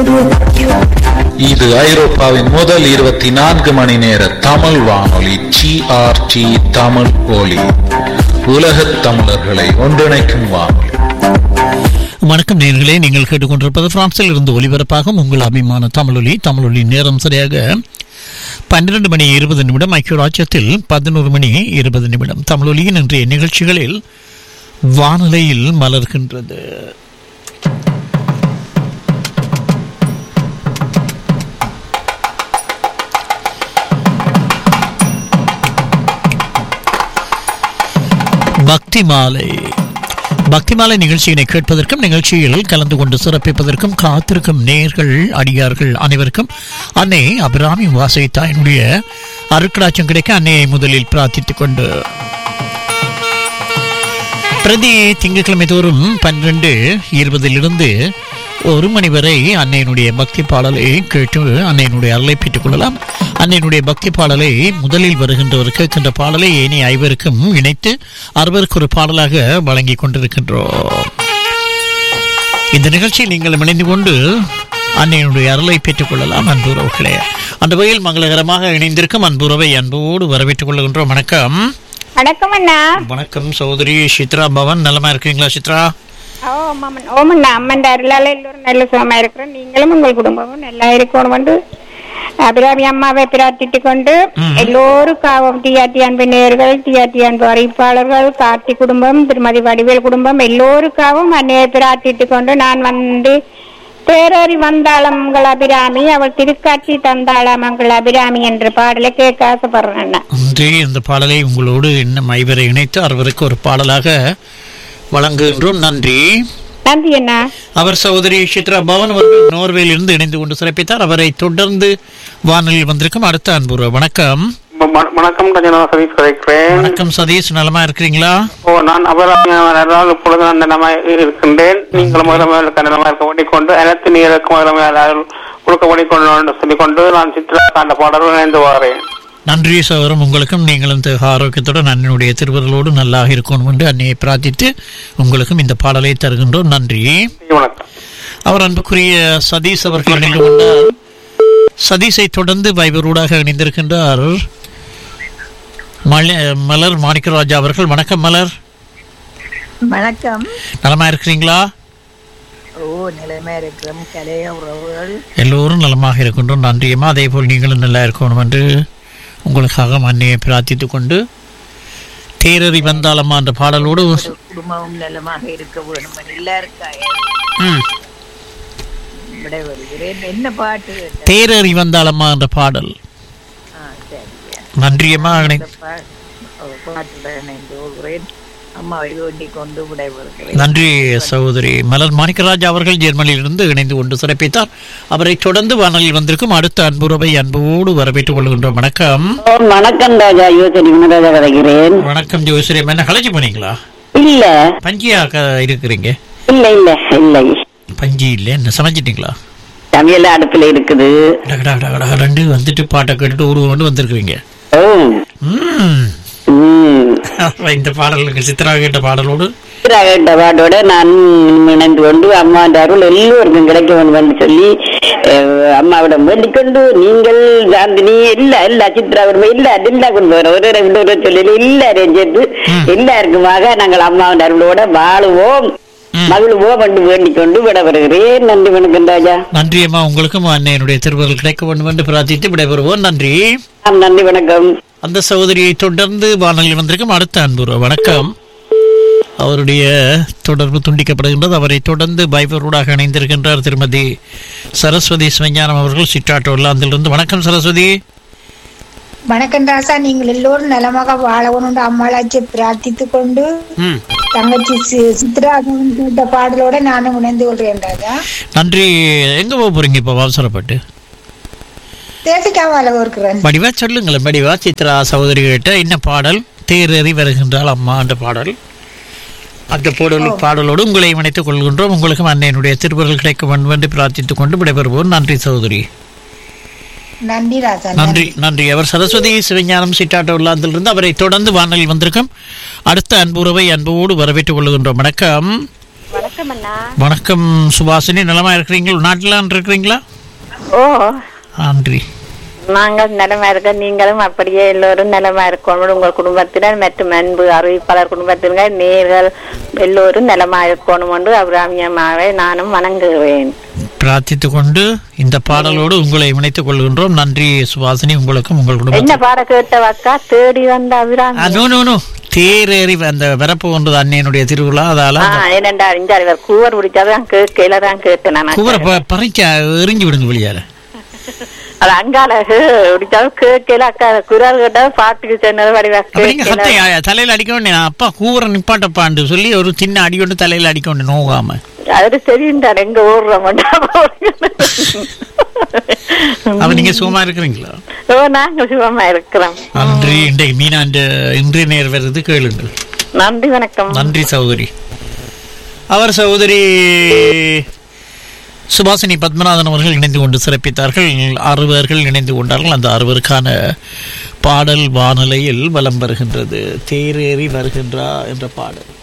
இது ஐரோப்பாவின் முதல் இருபத்தி நான்கு மணி நேர தமிழ் வானொலி ஜிஆர்டி தமிழ் ஒலி உலகத் தமிழர்களை ஒன்றிணைக்கும் வானொலி வணக்கம் நேர்களே நீங்கள் கேட்டுக்கொண்டிருப்பது பிரான்சில் இருந்து ஒலிபரப்பாகும் உங்கள் அபிமான தமிழொலி தமிழொலி நேரம் சரியாக பன்னிரண்டு மணி இருபது நிமிடம் ஐக்கிய ராஜ்யத்தில் பதினோரு மணி இருபது நிமிடம் தமிழொலியின் இன்றைய நிகழ்ச்சிகளில் வானிலையில் மலர்கின்றது பக்தி மாலை பக்தி மாலை நிகழ்ச்சியினை கேட்பதற்கும் நிகழ்ச்சியில் கலந்து கொண்டு சிறப்பிப்பதற்கும் காத்திருக்கும் நேர்கள் அடியார்கள் அனைவருக்கும் அன்னை அபிராமி வாசை தாயினுடைய அருட்கடாட்சம் கிடைக்க அன்னையை முதலில் பிரார்த்தித்துக் கொண்டு பிரதி திங்கட்கிழமை தோறும் பன்னிரண்டு இருபதிலிருந்து ஒரு மணி வரை அன்னையினுடைய பக்தி பாடலை கேட்டு அன்னையினுடைய அருளை பெற்றுக் கொள்ளலாம் அன்னையினுடைய பக்தி பாடலை முதலில் வருகின்றவர் கேட்கின்ற பாடலை ஏனைய ஐவருக்கும் இணைத்து அறுவருக்கு ஒரு பாடலாக வழங்கி கொண்டிருக்கின்றோம் இந்த நிகழ்ச்சியில் நீங்கள் இணைந்து கொண்டு அன்னையினுடைய அருளை பெற்றுக் கொள்ளலாம் அன்புறவுகளே அந்த வகையில் மங்களகரமாக இணைந்திருக்கும் அன்புறவை அன்போடு வரவேற்றுக் கொள்கின்றோம் வணக்கம் வணக்கம் அண்ணா வணக்கம் சகோதரி சித்ரா பவன் நலமா இருக்கீங்களா சித்ரா ஓ மாமன் ஓமண்ணா அம்மன் அருளால எல்லோரும் நல்ல சுகமா இருக்கிறோம் நீங்களும் உங்கள் குடும்பமும் நல்லா இருக்கணும் வந்து அபிராமி அம்மாவை பிரார்த்திட்டு கொண்டு எல்லோருக்காகவும் டிஆர்டி அன்பு நேயர்கள் டிஆர்டி அன்பு அறிவிப்பாளர்கள் கார்த்தி குடும்பம் திருமதி வடிவேல் குடும்பம் எல்லோருக்காகவும் அன்னையை பிரார்த்திட்டு கொண்டு நான் வந்து தேரறி வந்தாளம் மங்கள் அபிராமி அவள் திருக்காட்சி தந்தாளாம் மங்கள் அபிராமி என்ற பாடலை கேட்க ஆசைப்படுறேன் அண்ணா இன்று இந்த பாடலை உங்களோடு இன்னும் ஐவரை இணைத்து அறுவருக்கு ஒரு பாடலாக வழங்குகின்றோம் நன்றி நன்றி அண்ணா அவர் சகோதரி சித்ரா பவன் அவர்கள் நோர்வேலிருந்து இருந்து இணைந்து கொண்டு சிறப்பித்தார் அவரை தொடர்ந்து வானொலியில் வந்திருக்கும் அடுத்த அன்புற வணக்கம் வ- வணக்கம் கொஞ்சம் நான் சதீஷ் கதைக்கிறேன் வணக்கம் சதீஷ் நலமா இருக்கிறீங்களா ஓ நான் அபராதம் இப்பொழுது நான் நலமாய் இருக்கின்றேன் நீங்கள் முதலமைச்சருக்கு நலமாக இருக்க வேண்டிக்கொண்டு அனைத்து நீருக்கு முதலமைச்சர் கொடுக்க வேண்டிக்கொண்டு சொல்லிக்கொண்டு நான் சித்ரா அந்த பாடலுடன் இணைந்து வாரேன் நன்றி சகோதரம் உங்களுக்கும் நீங்களும் தேக ஆரோக்கியத்துடன் அண்ணனுடைய திருவருளோடு நல்லாக இருக்கணும் என்று அன்னையை பிரார்த்தித்து உங்களுக்கும் இந்த பாடலை தருகின்றோம் நன்றி வணக்கம் அவர் அன்புக்குரிய சதீஷ் அவர்கள் இணைந்து கொண்டார் சதீஷை தொடர்ந்து வைபரூடாக இணைந்திருக்கின்றார் மல- மலர் மாணிக்கராஜா அவர்கள் வணக்கம் மலர் வணக்கம் நலமா இருக்கிறீங்களா ஓ நிலைமை இருக்கிறோம் கலைய உறவுகள் எல்லோரும் நலமாக இருக்கின்றோம் நன்றியம்மா அதே போல் நீங்களும் நல்லா இருக்கணும் என்று உங்களுக்காக அன்னையை பிரார்த்தித்துக் கொண்டு தேரறி வந்தாலம்மா என்ற பாடலோடு குடும்பமும் நலமாக இருக்க வேணும் எல்லாருக்காக ம், விடை வருகிறேன் என்ன பாட்டு கேட்ட? தேரறி வந்தாலம்மா என்ற பாடல் ஆ, சரியா. நன்றியம்மா இணை- இந்த பா- ஓ, பாட்டுடன் இணைந்து கொள்கிறேன் அம்மாவை வேண்டிக் கொண்டு விடை வருகிறேன் நன்றி சகோதரி மலர் மாணிக்கராஜ் அவர்கள் ஜெர்மனியிலிருந்து இணைந்து கொண்டு சிறப்பித்தார் அவரை தொடர்ந்து வானலில் வந்திருக்கும் அடுத்த அன்புறவை அன்போடு வரவேற்றுக் கொள்கின்றோம் வணக்கம் ஓ, வணக்கம் ராஜா யோசனை குணராஜா கதைக்கிறேன் வணக்கம் ஜோசிரி என்ன கலைச்சி போனீங்களா இல்ல பஞ்சியா க- இருக்கிறீங்க இல்ல இல்ல இல்லை பஞ்சி இல்லை என்ன சமைச்சிட்டீங்களா சமையல் அடுப்புல இருக்குது டகடா டகடா ரெண்டு வந்துட்டு பாட்டை கேட்டுட்டு ஒரு கொண்டு வந்திருக்கிறீங்க ஓ ம். ம். இந்த பாடலுக்கு சித்ரா கேட்ட பாடலோடு சித்ரா கேட்ட பாட்டோட நான் இணைந்து கொண்டு அம்மா அருள் எல்லோருக்கும் கிடைக்க வேண்டும் என்று சொல்லி அஹ், அம்மாவிடம் வேண்டிக் கொண்டு நீங்கள் சாந்தினி இல்ல இல்ல சித்ரா குடும்பம் இல்ல இல்ல குடும்பம் ஒரு ரெண்டு ஒரு சொல்லி எல்லாரையும் சேர்த்து எல்லாருக்குமாக நாங்கள் அம்மாவின் அருளோட வாழுவோம் மகிழ்வோம் என்று வேண்டிக் கொண்டு விட வருகிறேன் நன்றி வணக்கம் ராஜா நன்றி அம்மா உங்களுக்கும் அன்னையனுடைய திருவருள் கிடைக்க வேண்டும் என்று பிரார்த்தித்து விடைபெறுவோம் நன்றி ஆம், நன்றி வணக்கம் அந்த சகோதரியை தொடர்ந்து வானொலியில் வந்திருக்கும் அடுத்த அன்புற வணக்கம் அவருடைய தொடர்பு துண்டிக்கப்படுகின்றது அவரை தொடர்ந்து பைபரூடாக இணைந்திருக்கின்றார் திருமதி சரஸ்வதி சிவஞானம் அவர்கள் சிட்டாட்டோ இருந்து வணக்கம் சரஸ்வதி வணக்கம் ராசா நீங்கள் எல்லோரும் நலமாக வாழணும் அம்மாளாச்சி பிரார்த்தித்துக் கொண்டு ம் தங்கச்சி சி- சித்ரா கேட்ட பாடலோட நானும் இணைந்து கொள்கிறேன் ராஜா நன்றி எங்க போக போறீங்க இப்போ அவசரப்பட்டு தேசிக்காவால இருக்கிறேன் வடிவா சொல்லுங்களேன் வடிவா சித்ரா சகோதரி கிட்ட என்ன பாடல் தேரறி வருகின்றாள் அம்மா என்ற பாடல் அந்த பாடல் பாடலோடு உங்களை இணைத்துக் கொள்கின்றோம் உங்களுக்கும் அன்னையனுடைய திருவருள் கிடைக்க வேண்டும் என்று பிரார்த்தித்துக் கொண்டு விடைபெறுவோம் நன்றி சகோதரி நன்றி ராஜா நன்றி நன்றி அவர் சரஸ்வதி சிவஞானம் சிட்டாட்ட உள்ளாந்திலிருந்து அவரை தொடர்ந்து வானலில் வந்திருக்கும் அடுத்த அன்புறவை அன்போடு வரவேற்றுக் கொள்கின்றோம் வணக்கம் வணக்கம் வணக்கம் அண்ணா வணக்கம் சுபாசினி நலமா இருக்கிறீங்களா நாட்டிலான் இருக்கிறீங்களா ஓ நன்றி நாங்கள் நலமா இருக்க நீங்களும் அப்படியே எல்லோரும் நலமா இருக்கணும் உங்கள் குடும்பத்தினர் மற்றும் அன்பு அறிவிப்பாளர் குடும்பத்தினர் நேர்கள் எல்லோரும் நலமா இருக்கணும் என்று அபிராமியமாவை நானும் வணங்குவேன் பிரார்த்தித்துக் கொண்டு இந்த பாடலோடு உங்களை இணைத்துக் கொள்கின்றோம் நன்றி சுபாசினி உங்களுக்கும் உங்கள் என்ன குடும்பம் பாட கேட்டவாக்கா தேடி வந்த அபிராமி நோ நோ நோ தேரேறி அந்த வரப்பு கொண்டது அன்னையனுடைய திருவிழா அதால ஆ என்னண்டா இந்த இவர் கூவர் பிடிச்சாதான் கேட்கல தான் கேட்டேன் நான் குவரை ப- பறிக்க எறிஞ்சு விடுங்க வெளியால அது அங்கால பிடிச்சாலும் கேட்கல அக்கா குரல் கேட்டாலும் பாட்டுக்கு சொன்னது அப்ப நீங்க வடிவா சத்தை தலையில அடிக்க வேண்டிய அப்பா கூவரை நிப்பாட்டப்பான்னு சொல்லி ஒரு சின்ன அடி கொண்டு தலையில அடிக்க வேண்டிய நோகாம அது தெரியும் தான் எங்க ஊர்ல அப்ப நீங்க சுகமா இருக்கிறீங்களா ஓ நாங்க சுகமா இருக்கிறோம் நன்றி இன்றைக்கு மீனாண்டு இன்றைய நேர் வருது கேளுங்கள் நன்றி வணக்கம் நன்றி சகோதரி அவர் சகோதரி சுபாசினி பத்மநாதன் அவர்கள் இணைந்து கொண்டு சிறப்பித்தார்கள் அறுவர்கள் இணைந்து கொண்டார்கள் அந்த அறுவருக்கான பாடல் வானலையில் வலம் வருகின்றது தேரேறி வருகின்றா என்ற பாடல்